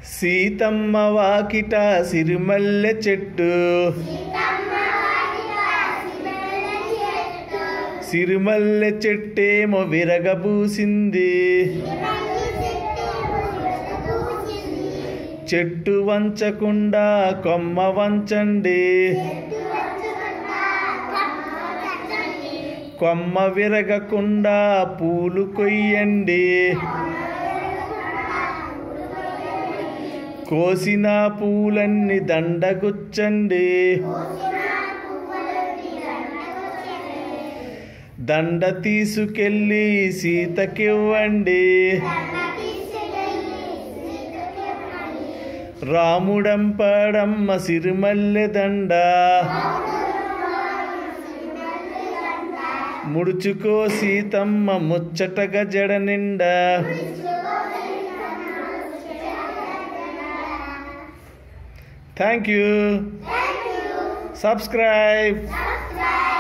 సీతమ్మ వాకిట సిరిమల్లె చెట్టు సిరిమల్లె చెట్టేమో విరగబూసింది చెట్టు వంచకుండా కొమ్మ వంచండి కొమ్మ విరగకుండా పూలు కొయ్యండి కోసిన పూలన్నీ దండగుచ్చండి దండ తీసుకెళ్ళి సీతకివ్వండి రాముడంపడమ్మ సిరిమల్లె దండ ముడుచుకో సీతమ్మ ముచ్చటగా జడ నిండా థ్యాంక్ యూ సబ్స్క్రైబ్